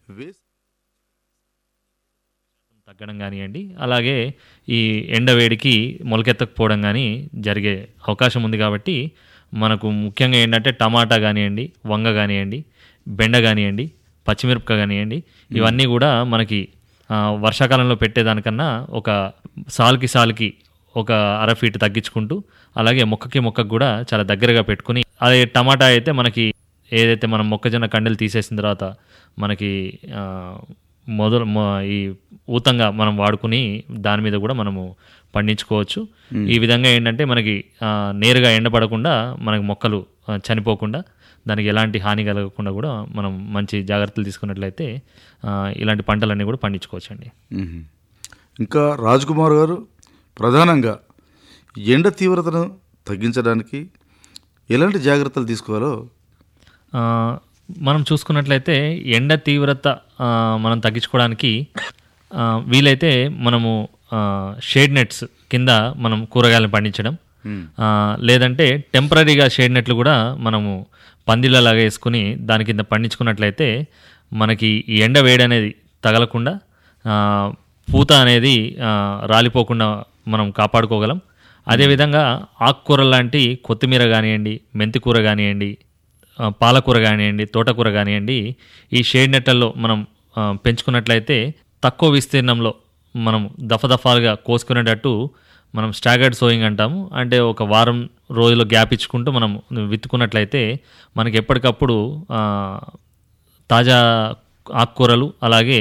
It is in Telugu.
వేసి తగ్గడం కానివ్వండి అలాగే ఈ ఎండవేడికి మొలకెత్తకపోవడం కానీ జరిగే అవకాశం ఉంది కాబట్టి మనకు ముఖ్యంగా ఏంటంటే టమాటా కానివ్వండి వంగ కానివ్వండి బెండ కానివ్వండి పచ్చిమిరపకాయ కానివ్వండి ఇవన్నీ కూడా మనకి ఆ, వర్షాకాలంలో పెట్టేదానికన్నా ఒక సాల్కి సాల్కి ఒక అర ఫీట్ తగ్గించుకుంటూ అలాగే మొక్కకి మొక్కకు కూడా చాలా దగ్గరగా పెట్టుకుని అదే టమాటా అయితే మనకి ఏదైతే మనం మొక్కజొన్న కండెలు తీసేసిన తర్వాత మనకి ఆ, మొదలు మొ- ఈ ఊతంగా మనం వాడుకుని దాని మీద కూడా మనము పండించుకోవచ్చు ఈ విధంగా ఏంటంటే మనకి ఆ, నేరుగా ఎండపడకుండా మనకి మొక్కలు ఆ, చనిపోకుండా దానికి ఎలాంటి హాని కలగకుండా కూడా మనం మంచి జాగ్రత్తలు తీసుకున్నట్లయితే ఆ, ఇలాంటి పంటలన్నీ కూడా పండించుకోవచ్చు అండి మ్మ్. ఇంకా రాజ్ కుమార్ గారు ప్రధానంగా ఎండ తీవ్రతను తగ్గించడానికి ఎలాంటి జాగ్రత్తలు తీసుకోవాలో ఆ, మనం చూసుకున్నట్లయితే ఎండ తీవ్రత ఆ, మనం తగ్గించుకోవడానికి ఆ, వీలైతే మనము షేడ్ నెట్స్ కింద మనం కూరగాయలను పండించడం ఆ, లేదంటే టెంపరీగా షేడ్ నెట్లు కూడా మనము పందిళ్ళలాగా వేసుకుని దాని కింద పండించుకున్నట్లయితే మనకి ఈ ఎండ వేడి అనేది తగలకుండా ఆ, పూత అనేది ఆ, రాలిపోకుండా మనం కాపాడుకోగలం అదేవిధంగా ఆకుకూర లాంటి కొత్తిమీర కానివ్వండి మెంతికూర కానివ్వండి ఆ, పాలకూర కానివ్వండి తోటకూర కానివ్వండి ఈ షేడ్ నెట్లలో మనం ఆ, పెంచుకున్నట్లయితే తక్కువ విస్తీర్ణంలో మనం దఫదఫాలుగా కోసుకునేటట్టు మనం స్టాగర్డ్ సోయింగ్ అంటాము అంటే ఒక వారం రోజులు గ్యాప్ ఇచ్చుకుంటూ మనం విత్తుకున్నట్లయితే మనకి ఎప్పటికప్పుడు ఆ, తాజా ఆకుకూరలు అలాగే